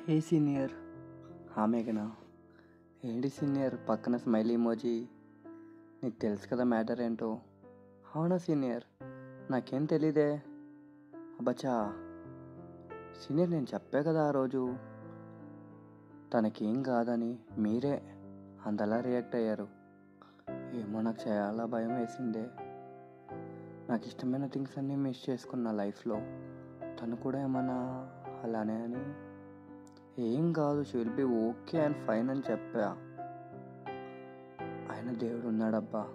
హే senior ఆమెగనా ఏంటి senior పక్కన smile emoji నీకు తెలుసు కదా మ్యాటర్ ఏంటో అవునా సీనియర్ నాకేం తెలీదే అబ్బచ్చా సీనియర్ నేను చెప్పా కదా ఆ రోజు తనకేం కాదని మీరే అంతలా రియాక్ట్ అయ్యారు ఏమో నాకు చాలా భయం వేసిందే నాకు ఇష్టమైన థింగ్స్ అన్నీ మిస్ చేసుకున్న లైఫ్లో తను కూడా ఏమన్నా అలానే అని ఏం కాదు she will be okay and fine అని చెప్పా ఆయన దేవుడు ఉన్నాడబ్బా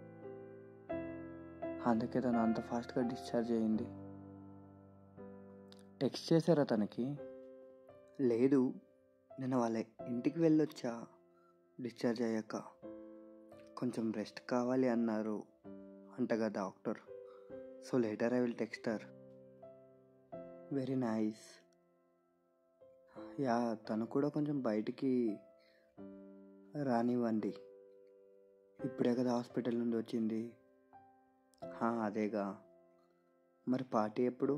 అందుకే తను అంత ఫాస్ట్గా డిశ్చార్జ్ అయ్యింది టెక్స్ట్ చేశారా తనకి లేదు నేను వాళ్ళ ఇంటికి వెళ్ళొచ్చా డిశ్చార్జ్ అయ్యాక కొంచెం రెస్ట్ కావాలి అన్నారు అంటగా doctor so later I will text her very nice yeah తను కూడా కొంచెం బయటికి రానివ్వండి ఇప్పుడే కదా హాస్పిటల్ నుండి వచ్చింది హా, అదేగా మరి పార్టీ ఎప్పుడు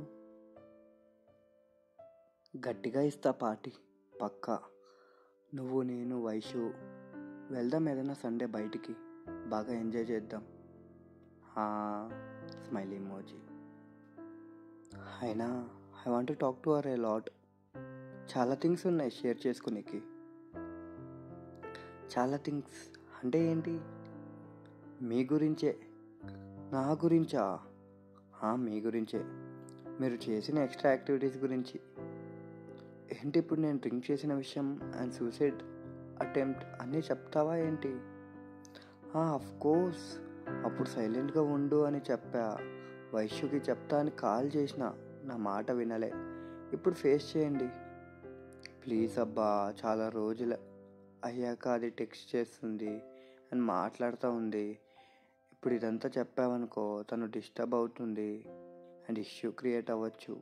గట్టిగా ఇస్తా పార్టీ పక్కా నువ్వు నేను వైషు వెళ్దాం ఏదైనా సండే బయటికి బాగా ఎంజాయ్ చేద్దాం స్మైల్ ఇమోజీ అయినా I want talk to our a lot చాలా థింగ్స్ ఉన్నాయి షేర్ చేసుకునేకి చాలా థింగ్స్ అంటే ఏంటి మీ గురించే నా గురించా ఆ, మీ గురించే మీరు చేసిన ఎక్స్ట్రా యాక్టివిటీస్ గురించి ఏంటి ఇప్పుడు నేను డ్రింక్ చేసిన విషయం అండ్ సూసైడ్ అటెంప్ట్ అన్నీ చెప్తావా ఏంటి అఫ్ కోర్స్ అప్పుడు సైలెంట్గా ఉండు అని చెప్పా వైశ్యుకి చెప్తా అని కాల్ చేసిన నా మాట వినలే ఇప్పుడు ఫేస్ చేయండి ప్లీజ్ అబ్బా చాలా రోజులు అయ్యాక అది టెక్స్ట్ చేస్తుంది అని మాట్లాడుతూ ఉంది ఇప్పుడు ఇదంతా చెప్పావనుకో తను డిస్టర్బ్ అవుతుంది అండ్ ఇష్యూ క్రియేట్ అవ్వచ్చు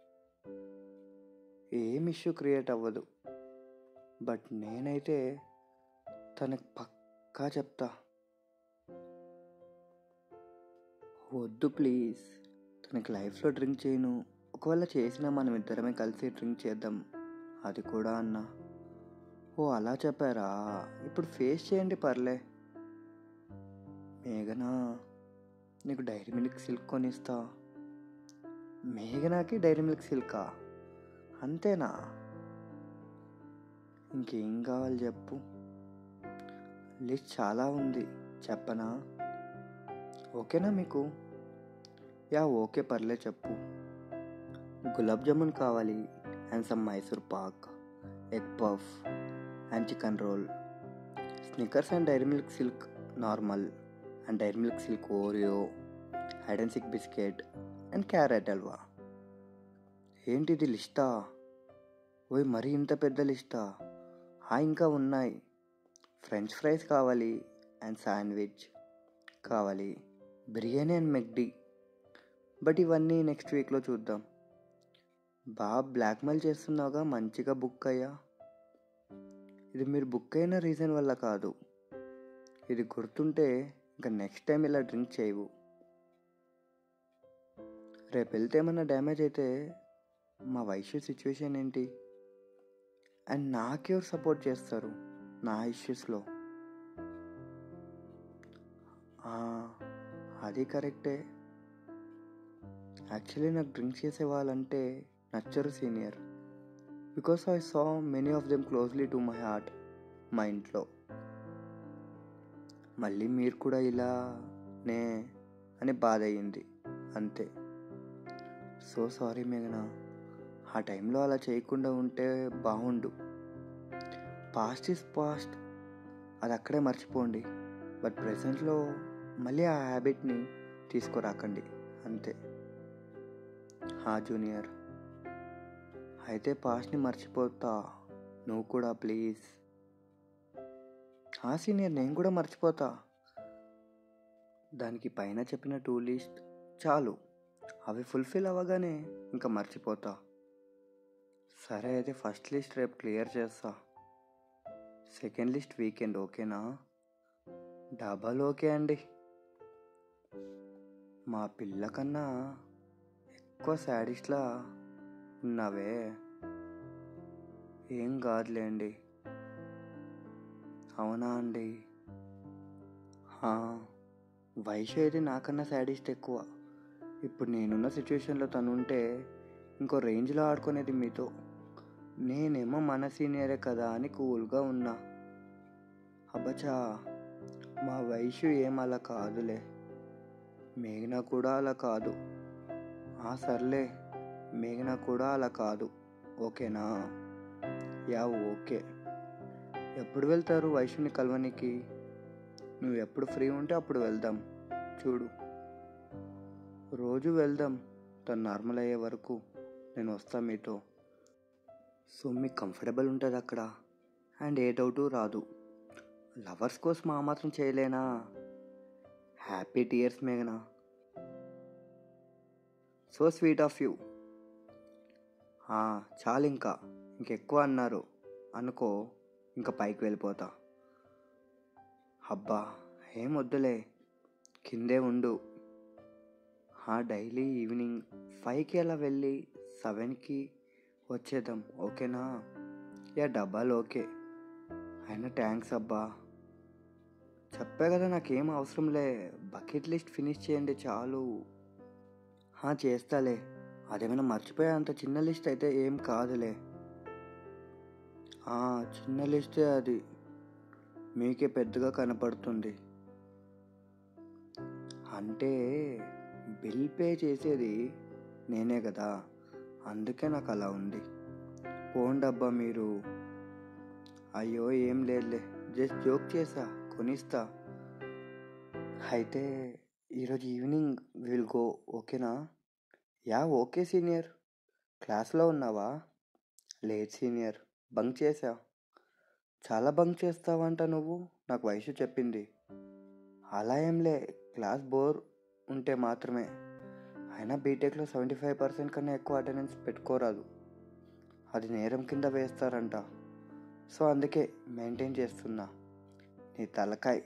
ఏం ఇష్యూ క్రియేట్ అవ్వదు బట్ నేనైతే తనకు పక్కా చెప్తా వద్దు ప్లీజ్ తనకి లైఫ్లో డ్రింక్ చేయను ఒకవేళ చేసినా మనం ఇద్దరమే కలిసి డ్రింక్ చేద్దాం అది కూడా అన్నా ఓ అలా చెప్పారా ఇప్పుడు ఫేస్ చేయండి పర్లే మేఘనా నీకు డైరీ మిల్క్ సిల్క్ కొనిస్తా మేఘనాకి డైరీ మిల్క్ సిల్కా అంతేనా ఇంకేం కావాలి చెప్పు లిస్ట్ చాలా ఉంది చెప్పనా ఓకేనా మీకు యా ఓకే పర్లే చెప్పు గులాబ్ జామున్ కావాలి and some Mysore pak egg puff and chicken roll Snickers and Dairy Milk Silk normal and Dairy Milk Silk Oreo Hide and Seek biscuit and carrot halwa ఏంటిది లిస్టా ఓయ్ మరీ ఇంత పెద్ద లిస్టా హా ఇంకా ఉన్నాయి ఫ్రెంచ్ ఫ్రైస్ కావాలి అండ్ శాండ్విచ్ కావాలి బిర్యానీ అండ్ మెక్డీ బట్ ఇవన్నీ నెక్స్ట్ వీక్లో చూద్దాం బాగా బ్లాక్మెయిల్ చేస్తున్నావుగా మంచిగా బుక్ అయ్యా ఇది మీరు బుక్ అయిన రీజన్ వల్ల కాదు ఇది గుర్తుంటే ఇంకా నెక్స్ట్ టైం ఇలా డ్రింక్ చేయవు రేపు వెళ్తే ఏమన్నా డ్యామేజ్ అయితే మా వైశ్య సిచ్యువేషన్ ఏంటి అండ్ నాకెవరు సపోర్ట్ చేస్తారు నా ఇష్యూస్లో అది కరెక్టే యాక్చువల్లీ నాకు డ్రింక్ చేసే వాళ్ళంటే నచ్చరు senior because I saw many of them closely to my heart మా ఇంట్లో మళ్ళీ మీరు కూడా ఇలా నే అని బాధ అయ్యింది అంతే సో సారీ మేఘనా ఆ టైంలో అలా చేయకుండా ఉంటే బాగుండు పాస్ట్ ఇస్ పాస్ట్ అది అక్కడే మర్చిపోండి బట్ ప్రజెంట్లో మళ్ళీ ఆ హ్యాబిట్ని తీసుకురాకండి అంతే హా జూనియర్ అయితే పాస్ట్ని మర్చిపోతా నువ్వు కూడా ప్లీజ్ హా సీనియర్ నేను కూడా మర్చిపోతా దానికి పైన చెప్పిన టూ లిస్ట్ చాలు అవి ఫుల్ఫిల్ అవ్వగానే ఇంకా మర్చిపోతా సరే అయితే ఫస్ట్ లిస్ట్ రేపు క్లియర్ చేస్తా సెకండ్ లిస్ట్ వీకెండ్ ఓకేనా డబల్ ఓకే అండి మా పిల్ల కన్నా ఎక్కువ శాడిస్ట్లా ఉన్నావే ఏం కాదులేండి అవునా అండి హా, వైషు అయితే నాకన్నా శాడిస్ట్ ఎక్కువ ఇప్పుడు నేనున్న సిచ్యువేషన్లో తను ఉంటే ఇంకో రేంజ్లో ఆడుకునేది మీతో నేనేమో మన సీనియరే కదా అని కూల్గా ఉన్నా అబ్బచా మా వైషు ఏం అలా కాదులే మేఘన కూడా అలా కాదు ఆ సర్లే మేఘన కూడా అలా కాదు ఓకేనా యా ఓకే ఎప్పుడు వెళ్తారు వైషుని కలవనికి నువ్వు ఎప్పుడు ఫ్రీ ఉంటే అప్పుడు వెళ్దాం చూడు రోజు వెళ్దాం తను నార్మల్ అయ్యే వరకు నేను వస్తా మీతో సో మీకు కంఫర్టబుల్ ఉంటుంది అక్కడ అండ్ ఏ డౌటు రాదు లవర్స్ కోసం ఆ మాత్రం చేయలేనా హ్యాపీ టీయర్స్ మేఘనా సో స్వీట్ ఆఫ్ యూ చాలు ఇంకా ఇంకెక్కువ అన్నారు అనుకో ఇంకా పైకి వెళ్ళిపోతా అబ్బా ఏం వద్దులే కిందే ఉండు డైలీ ఈవినింగ్ ఫైవ్కి అలా వెళ్ళి సెవెన్కి వచ్చేద్దాం ఓకేనా యా డబ్బాలు ఓకే అయినా థ్యాంక్స్ అబ్బా చెప్పా కదా నాకేం అవసరంలే బకెట్ లిస్ట్ ఫినిష్ చేయండి చాలు హా, చేస్తాలే అదేమైనా మర్చిపోయే అంత చిన్న లిస్ట్ అయితే ఏం కాదులే ఆ, చిన్న లిస్టే అది మీకే పెద్దగా కనపడుతుంది అంటే బిల్ పే చేసేది నేనే కదా అందుకే నాకు అలా ఉంది పోండబ్బా మీరు అయ్యో ఏం లేదులే జస్ట్ జోక్ చేసా కొనిస్తా అయితే ఈరోజు ఈవినింగ్ విల్ గో ఓకేనా యా ఓకే సీనియర్ క్లాస్లో ఉన్నావా లేదు సీనియర్ బంక్ చేసా చాలా బంక్ చేస్తావంట నువ్వు నాకు వయసు చెప్పింది అలా ఏంలే క్లాస్ బోర్ ఉంటే మాత్రమే అయినా బీటెక్లో సెవెంటీ ఫైవ్ పర్సెంట్ కన్నా ఎక్కువ అటెండెన్స్ పెట్టుకోరాదు అది నేరం కింద వేస్తారంట సో అందుకే మెయింటైన్ చేస్తున్నా నీ తలకాయ్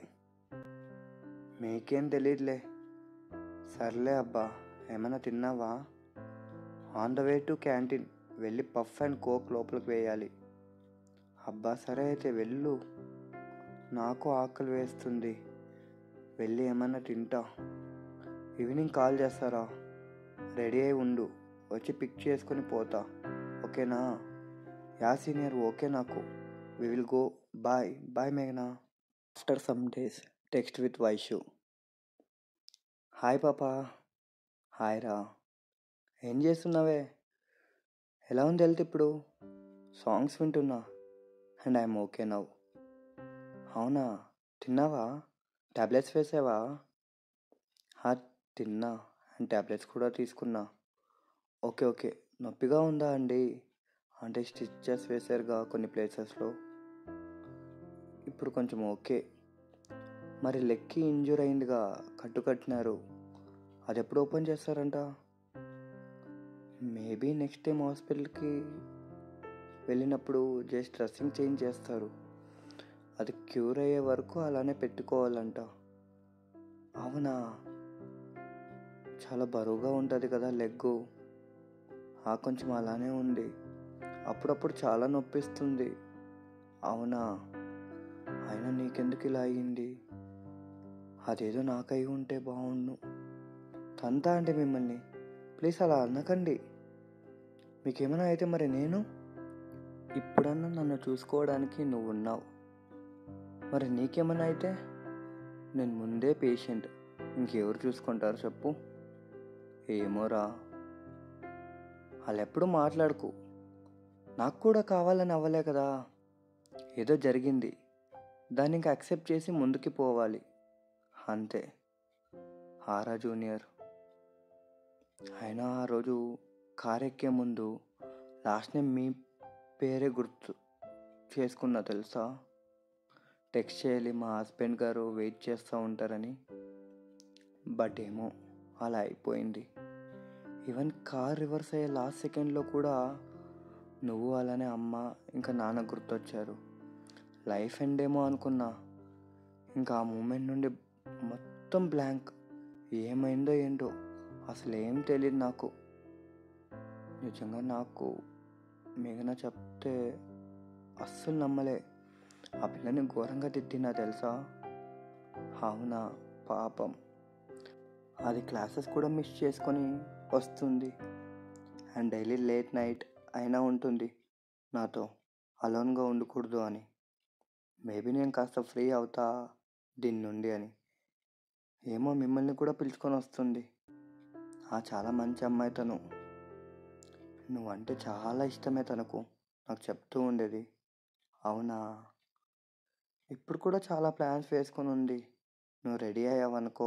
మీకేం తెలియదులే సర్లే అబ్బా ఏమైనా తిన్నావా on the way to canteen వెళ్ళి పఫ్ అండ్ కోక్ లోపలికి వేయాలి అబ్బా సరే అయితే వెళ్ళు నాకు ఆకలి వేస్తుంది వెళ్ళి ఏమన్నా తింటా ఈవినింగ్ కాల్ చేస్తారా రెడీ అయి ఉండు వచ్చి పిక్ చేసుకొని పోతా ఓకేనా యా సీనియర్ ఓకే నాకు we will go bye bye మేఘనా after some days text with Vaishu hi పాపా హాయ్ రా ఏం చేస్తున్నావే ఎలా ఉంది హెల్త్ ఇప్పుడు సాంగ్స్ వింటున్నా అండ్ ఐఎమ్ ఓకే నవ్ అవునా తిన్నావా టాబ్లెట్స్ వేసావా హా తిన్నా అండ్ టాబ్లెట్స్ కూడా తీసుకున్నా ఓకే ఓకే నొప్పిగా ఉందా అండి అంటే స్టిచ్చెస్ వేశారుగా కొన్ని ప్లేసెస్లో ఇప్పుడు కొంచెం ఓకే మరి లెక్కి ఇంజూర్ అయిందిగా కట్టు కట్టినారు అది ఎప్పుడు ఓపెన్ చేస్తారంట మేబీ నెక్స్ట్ టైం హాస్పిటల్కి వెళ్ళినప్పుడు జస్ట్ డ్రెస్సింగ్ చేంజ్ చేస్తారు అది క్యూర్ అయ్యే వరకు అలానే పెట్టుకోవాలంట అవునా చాలా బరువుగా ఉంటుంది కదా లెగ్గు ఆ కొంచెం అలానే ఉంది అప్పుడప్పుడు చాలా నొప్పిస్తుంది అవునా అయినా నీకెందుకు ఇలా అయ్యింది అదేదో నాకై ఉంటే బాగుండు తంతా అంటే మిమ్మల్ని ప్లీజ్ అలా అనకండి మీకేమైనా అయితే మరి నేను ఇప్పుడన్నా నన్ను చూసుకోవడానికి నువ్వు ఉన్నావు మరి నీకేమైనా అయితే నేను ముందే పేషెంట్ ఇంకెవరు చూసుకుంటారు చెప్పు ఏమోరా వాళ్ళు ఎప్పుడు మాట్లాడుకు నాకు కూడా కావాలని అవ్వలే కదా ఏదో జరిగింది దాన్ని ఇంకా అక్సెప్ట్ చేసి ముందుకి పోవాలి అంతే హారా జూనియర్ అయినా ఆ రోజు కార్ ఎక్కే ముందు లాస్ట్ నేమ్ మీ పేరే గుర్తు చేసుకున్నా తెలుసా టెక్స్ట్ చేయాలి మా హస్బెండ్ గారు వెయిట్ చేస్తూ ఉంటారని బట్ ఏమో అలా అయిపోయింది ఈవెన్ కార్ రివర్స్ అయ్యే లాస్ట్ సెకండ్లో కూడా నువ్వు అలానే అమ్మ ఇంకా నాన్న గుర్తొచ్చారు లైఫ్ ఎండ్ ఏమో అనుకున్నా ఇంకా ఆ మూమెంట్ నుండి మొత్తం బ్లాంక్ ఏమైందో ఏంటో అసలు ఏం తెలియదు నాకు నిజంగా నాకు మిగన చెప్తే అస్సలు నమ్మలే ఆ పిల్లని ఘోరంగా తిట్టినా తెలుసా అవునా పాపం అది క్లాసెస్ కూడా మిస్ చేసుకొని వస్తుంది అండ్ డైలీ లేట్ నైట్ అయినా ఉంటుంది నాతో అలోన్గా ఉండకూడదు అని మేబీ నేను కాస్త ఫ్రీ అవుతా దీని నుండి అని ఏమో మిమ్మల్ని కూడా పిలుచుకొని వస్తుంది ఆ చాలా మంచి అమ్మాయి తను నువ్వంటే చాలా ఇష్టమే తనకు నాకు చెప్తూ ఉండేది అవునా ఇప్పుడు కూడా చాలా ప్లాన్స్ వేసుకొని ఉంది నువ్వు రెడీ అయ్యావనుకో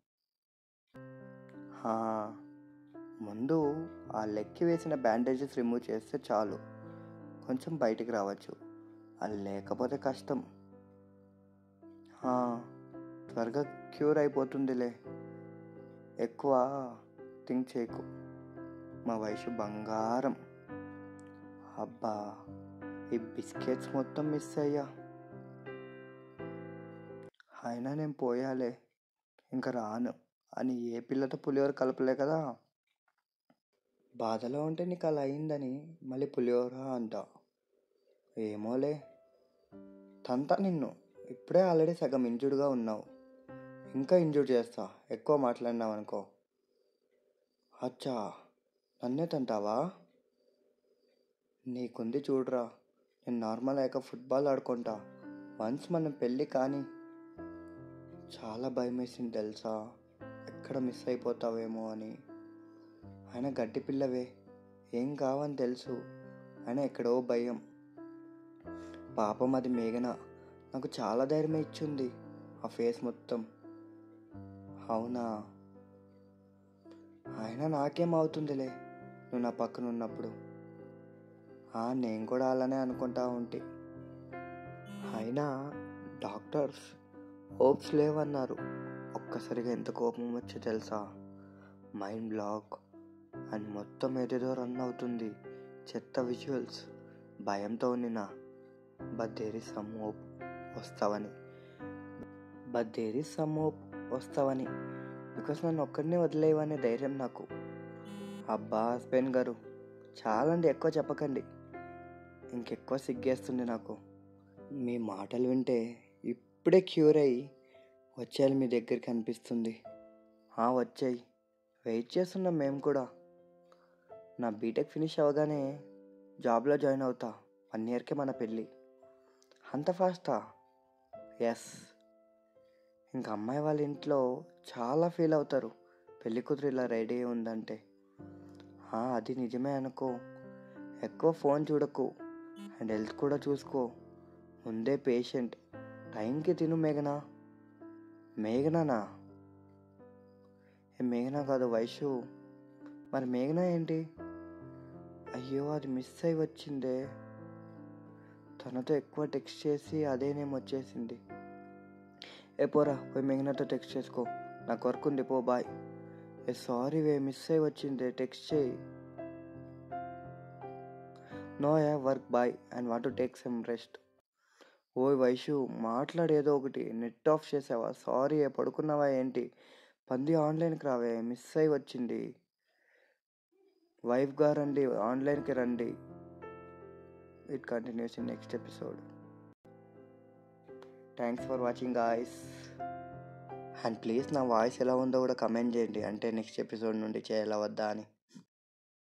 హా, ముందు ఆ లెక్కి వేసిన బ్యాండేజెస్ రిమూవ్ చేస్తే చాలు కొంచెం బయటికి రావచ్చు అది లేకపోతే కష్టం హా, త్వరగా క్యూర్ అయిపోతుందిలే ఎక్కువ థింక్ చేయకు మా వయసు బంగారం అబ్బా ఈ బిస్కెట్స్ మొత్తం మిస్ అయ్యా అయినా నేను పోయాలే ఇంకా రాను అని ఏ పిల్లతో పులిహోర కలపలే కదా బాధలో ఉంటే నీకు అలా అయిందని మళ్ళీ పులిహోర అంట ఏమోలే తంతా నిన్ను ఇప్పుడే ఆల్రెడీ సగం ఇంజుర్డ్గా ఉన్నావు ఇంకా ఇంజూర్ చేస్తా ఎక్కువ మాట్లాడినావు అనుకో అచ్చా నన్నే తంటావా నీకుంది చూడరా నేను నార్మల్ అయ్యాక ఫుట్బాల్ ఆడుకుంటా వన్స్ మనం పెళ్ళి కానీ చాలా భయం వేసింది తెలుసా ఎక్కడ మిస్ అయిపోతావేమో అని ఆయన గడ్డి పిల్లవే ఏం కావని తెలుసు ఆయన ఎక్కడో భయం పాపం అది మేఘన నాకు చాలా ధైర్యం ఇచ్చింది ఆ ఫేస్ మొత్తం అవునా అయినా నాకేం అవుతుందిలే నువ్వు నా పక్కన ఉన్నప్పుడు ఆ, నేను కూడా అలానే అనుకుంటా ఉంటే అయినా డాక్టర్స్ హోప్స్ లేవన్నారు ఒక్కసారిగా ఎంత కోపం వచ్చి తెలుసా మైండ్ బ్లాక్ అండ్ మొత్తం ఏదేదో రన్ అవుతుంది చెత్త విజువల్స్ భయంతో నిన్న but there is some hope వస్తావని but there is some hope వస్తావని బికాస్ నన్ను ఒక్కడినే వదిలేవనే ధైర్యం నాకు అబ్బా హస్బెండ్ గారు చాలండి ఎక్కువ చెప్పకండి ఇంకెక్కువ సిగ్గేస్తుంది నాకు మీ మాటలు వింటే ఇప్పుడే క్యూర్ అయ్యి వచ్చేయాలి మీ దగ్గరికి అనిపిస్తుంది ఆ, వచ్చాయి వెయిట్ చేస్తున్నాం మేము కూడా నా బీటెక్ ఫినిష్ అవ్వగానే జాబ్లో జాయిన్ అవుతా వన్ ఇయర్కే మన పెళ్ళి అంత ఫాస్టా ఎస్ ఇంకా అమ్మాయి వాళ్ళ ఇంట్లో చాలా ఫీల్ అవుతారు పెళ్లి కూతురు ఇలా రెడీ అయి ఉందంటే ఆ, అది నిజమే అనుకో ఎక్కువ ఫోన్ చూడకు అండ్ హెల్త్ కూడా చూసుకో ముందే పేషెంట్ టైంకి తిను మేఘనా మేఘనానా ఏ మేఘనా కాదు వైషు మరి మేఘనా ఏంటి అయ్యో అది మిస్ అయి వచ్చిందే తనతో ఎక్కువ టెక్స్ట్ చేసి అదే నేమ్ వచ్చేసింది ఏ పోరా పోయి మేఘనాతో టెక్స్ట్ చేసుకో నాకు వర్క్ ఉంది పో బాయ్ ఏ సారీ వే మిస్ అయి వచ్చిందే టెక్స్ట్ చేయి no yeah work bye and want to take some rest ఓయ్ వైషు మాట్లాడేదో ఒకటి నెట్ ఆఫ్ చేసావా సారీ పడుకున్నావా ఏంటి పంది ఆన్లైన్కి రావే మిస్ అయి వచ్చింది వైఫ్గా రండి ఆన్లైన్కి రండి it continues in next episode thanks for watching guys and please నా వాయిస్ ఎలా ఉందో కూడా కమెంట్ చేయండి అంటే నెక్స్ట్ ఎపిసోడ్ నుండి చేయాలా వద్దా అని